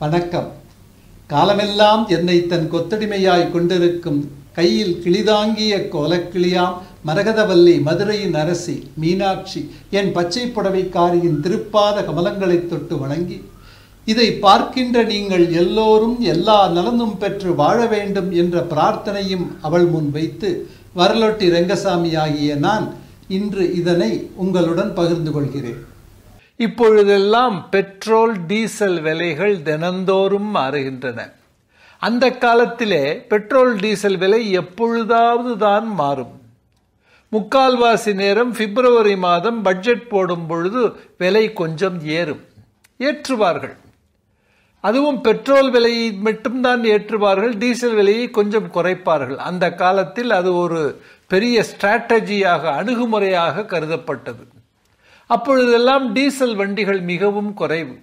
வணக்கம் காலமெல்லாம் என்னை தன் கொத்தடிமையாய் கொண்டிருக்கும் கையில் கிளிதாங்கிய கோலக்கிளியாம் மரகதவல்லி மதுரையின் அரசி மீனாட்சி என் பச்சை புடவைக்காரியின் திருப்பாத கமலங்களைத் தொட்டு வணங்கி இதை பார்க்கின்ற நீங்கள் எல்லோரும் எல்லா நலனும் பெற்று வாழ வேண்டும் என்ற பிரார்த்தனையும் அவள் முன் வைத்து வரலொட்டி ரெங்கசாமி ஆகிய நான் இன்று இதனை உங்களுடன் பகிர்ந்து கொள்கிறேன் இப்பொழுதெல்லாம் பெட்ரோல் டீசல் விலைகள் தினந்தோறும் மாறுகின்றன அந்த காலத்திலே பெட்ரோல் டீசல் விலை எப்பொழுதாவது தான் மாறும் முக்கால்வாசி நேரம் பிப்ரவரி மாதம் பட்ஜெட் போடும் பொழுது விலை கொஞ்சம் ஏறும் ஏற்றுவார்கள் அதுவும் பெட்ரோல் விலையை மட்டும்தான் ஏற்றுவார்கள் டீசல் விலையை கொஞ்சம் குறைப்பார்கள் அந்த காலத்தில் அது ஒரு பெரிய ஸ்ட்ராட்டஜியாக அணுகுமுறையாக கருதப்பட்டது அப்பொழுதெல்லாம் டீசல் வண்டிகள் மிகவும் குறைவு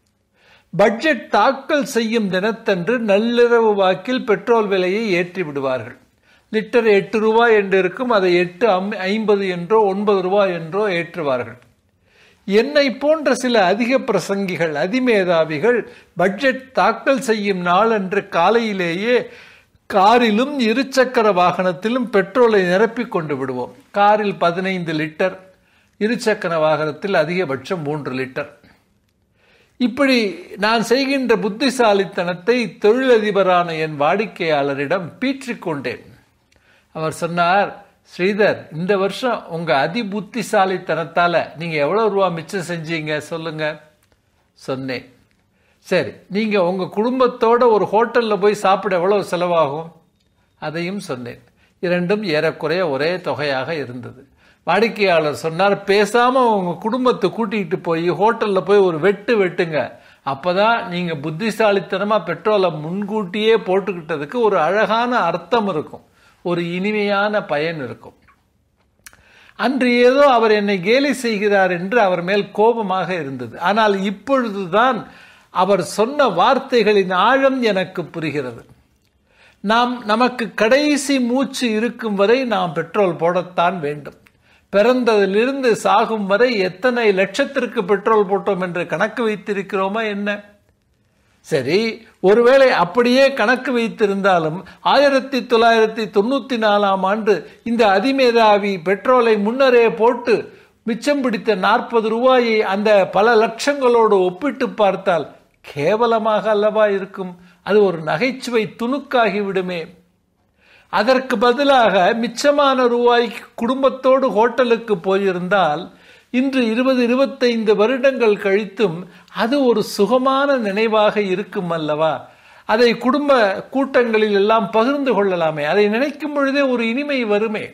பட்ஜெட் தாக்கல் செய்யும் தினத்தன்று நள்ளிரவு வாக்கில் பெட்ரோல் விலையை ஏற்றி விடுவார்கள் லிட்டர் எட்டு ரூபாய் என்று இருக்கும் அதை எட்டு ஐம்பது என்றோ ஒன்பது ரூபாய் என்றோ ஏற்றுவார்கள் என்னை போன்ற சில அதிக பிரசங்கிகள் அதிமேதாவிகள் பட்ஜெட் தாக்கல் செய்யும் நாளன்று காலையிலேயே காரிலும் இருசக்கர வாகனத்திலும் பெட்ரோலை நிரப்பிக் கொண்டு விடுவோம் காரில் பதினைந்து லிட்டர் இருசக்கர வாகனத்தில் அதிகபட்சம் மூன்று லிட்டர் இப்படி நான் செய்கின்ற புத்திசாலித்தனத்தை தொழிலதிபரான என் வாடிக்கையாளரிடம் பீற்றிக்கொண்டேன் அவர் சொன்னார் ஸ்ரீதர் இந்த வருஷம் உங்க அதி புத்திசாலித்தனத்தால நீங்க எவ்வளவு ரூபா மிச்சம் செஞ்சீங்க சொல்லுங்க சொன்னேன் சரி நீங்க உங்க குடும்பத்தோட ஒரு ஹோட்டல்ல போய் சாப்பிட எவ்வளவு செலவாகும் அதையும் சொன்னேன் இரண்டும் ஏறக்குறைய ஒரே தொகையாக இருந்தது வாடிக்கையாளர் சொன்னார் பேசாம உங்க குடும்பத்தை கூட்டிகிட்டு போய் ஹோட்டல்ல போய் ஒரு வெட்டு வெட்டுங்க அப்பதான் நீங்க புத்திசாலித்தனமா பெட்ரோலை முன்கூட்டியே போட்டுக்கிட்டதுக்கு ஒரு அழகான அர்த்தம் இருக்கும் ஒரு இனிமையான பயன் இருக்கும் அன்று ஏதோ அவர் என்னை கேலி செய்கிறார் என்று அவர் மேல் கோபமாக இருந்தது ஆனால் இப்பொழுதுதான் அவர் சொன்ன வார்த்தைகளின் ஆழம் எனக்கு புரிகிறது நாம் நமக்கு கடைசி மூச்சு இருக்கும் வரை நாம் பெட்ரோல் போடத்தான் வேண்டும் பிறந்ததிலிருந்து சாகும் வரை எத்தனை லட்சத்திற்கு பெட்ரோல் போட்டோம் என்று கணக்கு வைத்திருக்கிறோமா என்ன சரி ஒருவேளை அப்படியே கணக்கு வைத்திருந்தாலும் ஆயிரத்தி தொள்ளாயிரத்தி தொண்ணூத்தி நாலாம் ஆண்டு இந்த அதிமேதாவி பெட்ரோலை முன்னரே போட்டு மிச்சம் பிடித்த நாற்பது ரூபாயை அந்த பல லட்சங்களோடு ஒப்பிட்டு பார்த்தால் கேவலமாக அல்லவா இருக்கும் அது ஒரு நகைச்சுவை துணுக்காகி விடுமே அதற்கு பதிலாக மிச்சமான ரூபாய்க்கு குடும்பத்தோடு ஹோட்டலுக்கு போயிருந்தால் இன்று இருபது இருபத்தைந்து வருடங்கள் கழித்தும் அது ஒரு சுகமான நினைவாக இருக்கும் அல்லவா அதை குடும்ப கூட்டங்களில் எல்லாம் பகிர்ந்து கொள்ளலாமே அதை நினைக்கும் பொழுதே ஒரு இனிமை வருமே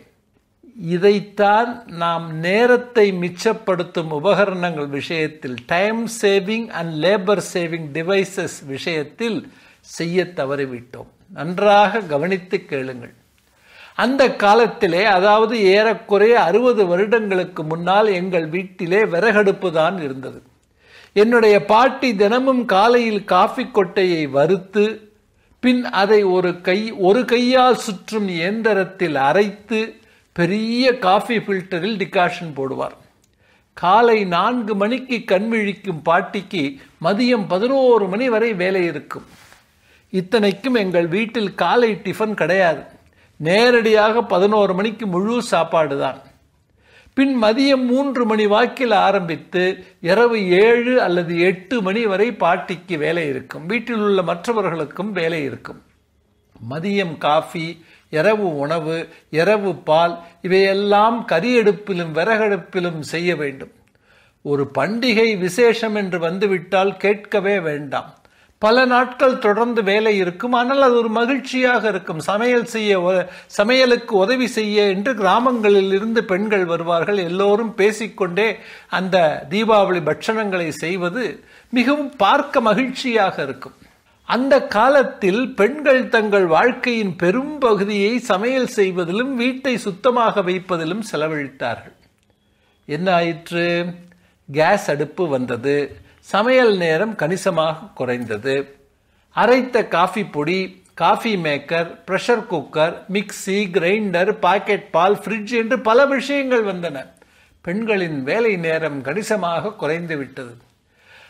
இதைத்தான் நாம் நேரத்தை மிச்சப்படுத்தும் உபகரணங்கள் விஷயத்தில் time saving and labour saving devices விஷயத்தில் செய்ய தவறிவிட்டோம் நன்றாக கவனித்து கேளுங்கள் அந்த காலத்திலே அதாவது ஏறக்குறைய அறுபது வருடங்களுக்கு முன்னால் எங்கள் வீட்டிலே விறகடுப்பு தான் இருந்தது என்னுடைய பாட்டி தினமும் காலையில் காஃபி கொட்டையை வறுத்து பின் அதை ஒரு கை ஒரு கையால் சுற்றும் இயந்திரத்தில் அரைத்து பெரிய காஃபி ஃபில்டரில் டிகாஷன் போடுவார் காலை நான்கு மணிக்கு கண்விழிக்கும் பாட்டிக்கு மதியம் பதினோரு மணி வரை வேலை இருக்கும் இத்தனைக்கும் எங்கள் வீட்டில் காலை டிஃபன் கிடையாது நேரடியாக பதினோரு மணிக்கு முழு சாப்பாடு தான் பின் மதியம் மூன்று மணி வாக்கில் ஆரம்பித்து இரவு ஏழு அல்லது எட்டு மணி வரை பாட்டிக்கு வேலை இருக்கும் வீட்டில் உள்ள மற்றவர்களுக்கும் வேலை இருக்கும் மதியம் காஃபி இரவு உணவு இரவு பால் இவையெல்லாம் கரியடுப்பிலும் விறகடுப்பிலும் செய்ய வேண்டும் ஒரு பண்டிகை விசேஷம் என்று வந்துவிட்டால் கேட்கவே வேண்டாம் பல நாட்கள் தொடர்ந்து வேலை இருக்கும் ஆனால் அது ஒரு மகிழ்ச்சியாக இருக்கும் சமையல் செய்ய சமையலுக்கு உதவி செய்ய என்று கிராமங்களில் இருந்து பெண்கள் வருவார்கள் எல்லோரும் பேசிக்கொண்டே அந்த தீபாவளி பட்சணங்களை செய்வது மிகவும் பார்க்க மகிழ்ச்சியாக இருக்கும் அந்த காலத்தில் பெண்கள் தங்கள் வாழ்க்கையின் பெரும் பகுதியை சமையல் செய்வதிலும் வீட்டை சுத்தமாக வைப்பதிலும் செலவழித்தார்கள் என்ன ஆயிற்று கேஸ் அடுப்பு வந்தது சமையல் நேரம் கணிசமாக குறைந்தது அரைத்த காஃபி பொடி coffee maker pressure cooker mixie grinder packet பால் ஃப்ரிட்ஜ் என்று பல விஷயங்கள் வந்தன பெண்களின் வேலை நேரம் கணிசமாக குறைந்து விட்டது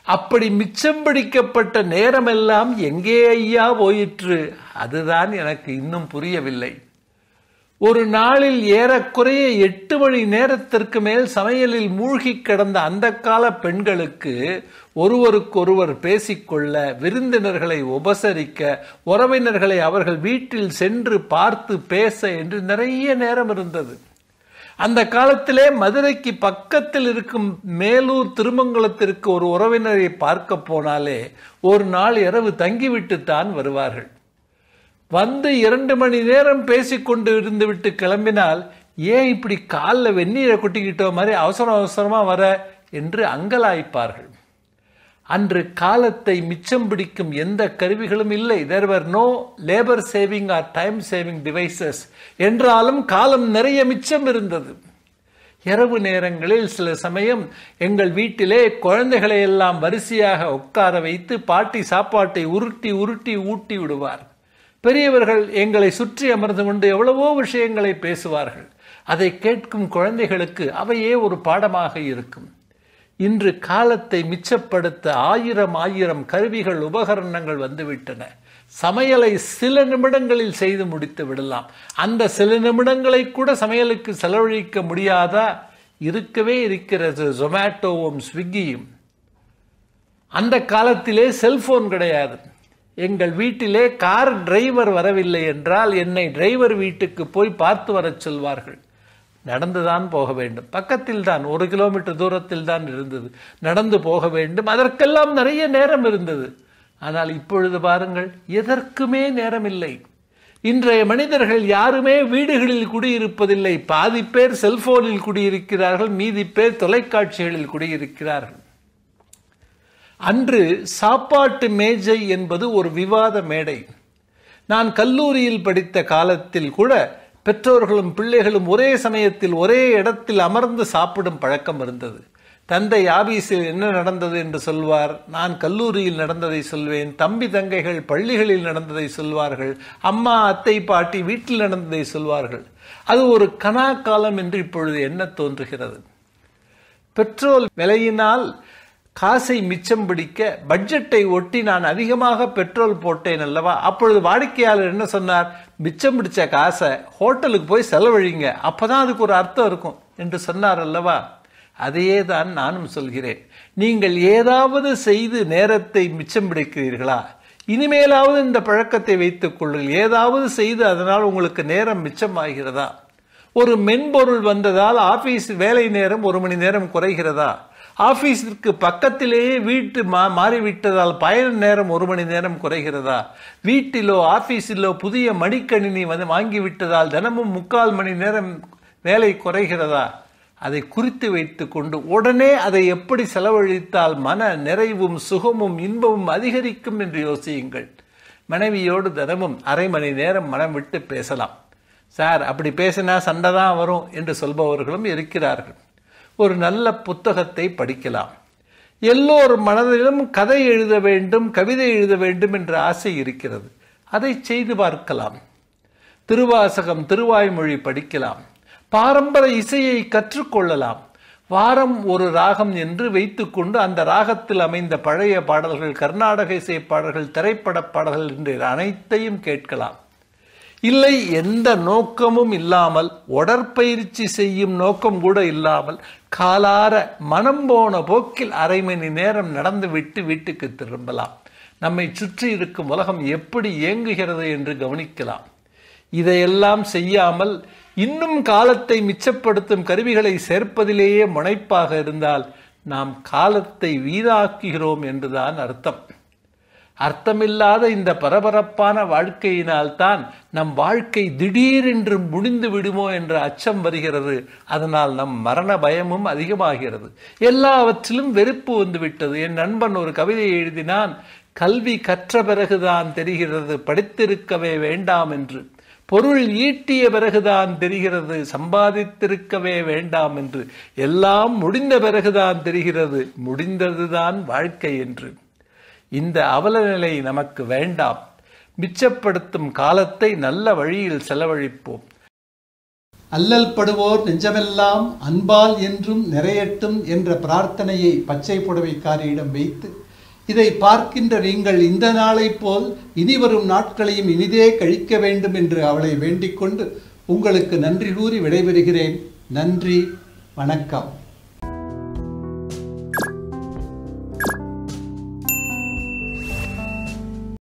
அப்படி மிச்சம் பிடிக்கப்பட்ட நேரமெல்லாம் எங்கே ஐயா போயிற்று அதுதான் எனக்கு இன்னும் புரியவில்லை ஒரு நாளில் ஏறக்குறைய எட்டு மணி நேரத்திற்கு மேல் சமையலில் மூழ்கி கிடந்த அந்த கால பெண்களுக்கு ஒருவருக்கொருவர் பேசிக்கொள்ள விருந்தினர்களை உபசரிக்க உறவினர்களை அவர்கள் வீட்டில் சென்று பார்த்து பேச என்று நிறைய நேரம் இருந்தது அந்த காலத்திலே மதுரைக்கு பக்கத்தில் இருக்கும் மேலூர் திருமங்கலத்திற்கு ஒரு உறவினரை பார்க்க போனாலே ஒரு நாள் இரவு தங்கிவிட்டுத்தான் வருவார்கள் வந்து இரண்டு மணி நேரம் பேசிக்கொண்டு இருந்து விட்டு கிளம்பினால் ஏன் இப்படி காலில் வெந்நீரை கொட்டிக்கிட்டோ மாதிரி அவசரம் அவசரமா வர என்று அங்கலாய்ப்பார்கள் அன்று காலத்தை மிச்சம் பிடிக்கும் எந்த கருவிகளும் இல்லை there were no labour saving or time saving devices என்றாலும் காலம் நிறைய மிச்சம் இருந்தது இரவு நேரங்களில் சில சமயம் எங்கள் வீட்டிலே குழந்தைகளை எல்லாம் வரிசையாக உட்கார வைத்து பாட்டி சாப்பாட்டை உருட்டி உருட்டி ஊட்டி விடுவார் பெரியவர்கள் எங்களை சுற்றி அமர்ந்து கொண்டு எவ்வளவோ விஷயங்களை பேசுவார்கள் அதை கேட்கும் குழந்தைகளுக்கு அவையே ஒரு பாடமாக இருக்கும் இன்று காலத்தை மிச்சப்படுத்த ஆயிரம் ஆயிரம் கருவிகள் உபகரணங்கள் வந்துவிட்டன சமையலை சில நிமிடங்களில் செய்து முடித்து விடலாம் அந்த சில நிமிடங்களை கூட சமையலுக்கு செலவழிக்க முடியாதா இருக்கவே இருக்கிறது ஜொமேட்டோவும் ஸ்விக்கியும் அந்த காலத்திலே செல்போன் கிடையாது எங்கள் வீட்டிலே கார் டிரைவர் வரவில்லை என்றால் என்னை டிரைவர் வீட்டுக்கு போய் பார்த்து வரச் சொல்வார்கள் நடந்துதான் போக வேண்டும் பக்கத்தில் தான் ஒரு கிலோமீட்டர் தூரத்தில் தான் இருந்தது நடந்து போக வேண்டும் அதற்கெல்லாம் நிறைய நேரம் இருந்தது ஆனால் இப்பொழுது பாருங்கள் எதற்குமே நேரம் இல்லை இன்றைய மனிதர்கள் யாருமே வீடுகளில் குடியிருப்பதில்லை பாதி பேர் செல்போனில் குடியிருக்கிறார்கள் மீதி பேர் தொலைக்காட்சிகளில் குடியிருக்கிறார்கள் அன்று சாப்பாட்டு மேஜை என்பது ஒரு விவாத மேடை நான் கல்லூரியில் படித்த காலத்தில் கூட பெற்றோர்களும் பிள்ளைகளும் ஒரே சமயத்தில் ஒரே இடத்தில் அமர்ந்து சாப்பிடும் பழக்கம் இருந்தது தந்தை ஆபீஸில் என்ன நடந்தது என்று சொல்வார் நான் கல்லூரியில் நடந்ததை சொல்வேன் தம்பி தங்கைகள் பள்ளிகளில் நடந்ததை சொல்வார்கள் அம்மா அத்தை பாட்டி வீட்டில் நடந்ததை சொல்வார்கள் அது ஒரு கனா காலம் என்று இப்பொழுது என்ன தோன்றுகிறது பெட்ரோல் விலையினால் காசை மிச்சம் பிடிக்க பட்ஜெட்டை ஒட்டி நான் அதிகமாக பெட்ரோல் போட்டேன் அல்லவா அப்பொழுது வாடிக்கையாளர் என்ன சொன்னார் மிச்சம் பிடிச்ச காசை ஹோட்டலுக்கு போய் செலவழிங்க அப்பதான் அதுக்கு ஒரு அர்த்தம் இருக்கும் என்று சொன்னார் அல்லவா அதையே தான் நானும் சொல்கிறேன் நீங்கள் ஏதாவது செய்து நேரத்தை மிச்சம் பிடிக்கிறீர்களா இனிமேலாவது இந்த பழக்கத்தை வைத்துக் கொள்ளுங்கள் ஏதாவது செய்து அதனால் உங்களுக்கு நேரம் மிச்சமாகிறதா ஒரு மென்பொருள் வந்ததால் ஆபீஸ் வேலை நேரம் ஒரு மணி நேரம் குறைகிறதா ஆபீஸிற்கு பக்கத்திலேயே வீட்டு மா மாறிவிட்டதால் பயண நேரம் ஒரு மணி நேரம் குறைகிறதா வீட்டிலோ ஆபீஸிலோ புதிய மடிக்கணினி வந்து வாங்கிவிட்டதால் தினமும் முக்கால் மணி நேரம் வேலை குறைகிறதா அதை குறித்து வைத்து கொண்டு உடனே அதை எப்படி செலவழித்தால் மன நிறைவும் சுகமும் இன்பமும் அதிகரிக்கும் என்று யோசியுங்கள் மனைவியோடு தினமும் அரை மணி நேரம் மனம் விட்டு பேசலாம் சார் அப்படி பேசினா சண்டை தான் வரும் என்று சொல்பவர்களும் இருக்கிறார்கள் ஒரு நல்ல புத்தகத்தை படிக்கலாம் எல்லோர் மனதிலும் கதை எழுத வேண்டும் கவிதை எழுத வேண்டும் என்ற ஆசை இருக்கிறது அதை செய்து பார்க்கலாம் திருவாசகம் திருவாய்மொழி படிக்கலாம் பாரம்பரிய இசையை கற்றுக்கொள்ளலாம் வாரம் ஒரு ராகம் என்று வைத்துக்கொண்டு அந்த ராகத்தில் அமைந்த பழைய பாடல்கள் கர்நாடக இசை பாடல்கள் திரைப்பட பாடல்கள் என்று அனைத்தையும் கேட்கலாம் இல்லை எந்த நோக்கமும் இல்லாமல் உடற்பயிற்சி செய்யும் நோக்கம் கூட இல்லாமல் காலார மனம் போன போக்கில் அரை மணி நேரம் நடந்து விட்டு வீட்டுக்கு திரும்பலாம் நம்மை சுற்றி இருக்கும் உலகம் எப்படி இயங்குகிறது என்று கவனிக்கலாம் இதையெல்லாம் செய்யாமல் இன்னும் காலத்தை மிச்சப்படுத்தும் கருவிகளை சேர்ப்பதிலேயே முனைப்பாக இருந்தால் நாம் காலத்தை வீணாக்குகிறோம் என்றுதான் அர்த்தம் அர்த்தமில்லாத இந்த பரபரப்பான வாழ்க்கையினால் தான் நம் வாழ்க்கை திடீரென்று முடிந்து விடுமோ என்ற அச்சம் வருகிறது அதனால் நம் மரண பயமும் அதிகமாகிறது எல்லாவற்றிலும் வெறுப்பு வந்துவிட்டது என் நண்பன் ஒரு கவிதை எழுதினான் கல்வி கற்ற பிறகுதான் தெரிகிறது படித்திருக்கவே வேண்டாம் என்று பொருள் ஈட்டிய பிறகுதான் தெரிகிறது சம்பாதித்திருக்கவே வேண்டாம் என்று எல்லாம் முடிந்த பிறகுதான் தெரிகிறது முடிந்ததுதான் வாழ்க்கை என்று இந்த அவலநிலை நமக்கு வேண்டாம் மிச்சப்படுத்தும் காலத்தை நல்ல வழியில் செலவழிப்போம் அல்லல் படுவோர் நெஞ்சமெல்லாம் அன்பால் என்றும் நிறையட்டும் என்ற பிரார்த்தனையை பச்சை புடவைக்காரியிடம் வைத்து இதை பார்க்கின்ற நீங்கள் இந்த நாளைப் போல் இனிவரும் நாட்களையும் இனிதே கழிக்க வேண்டும் என்று அவளை வேண்டிக் கொண்டு உங்களுக்கு நன்றி கூறி விடைபெறுகிறேன் நன்றி வணக்கம்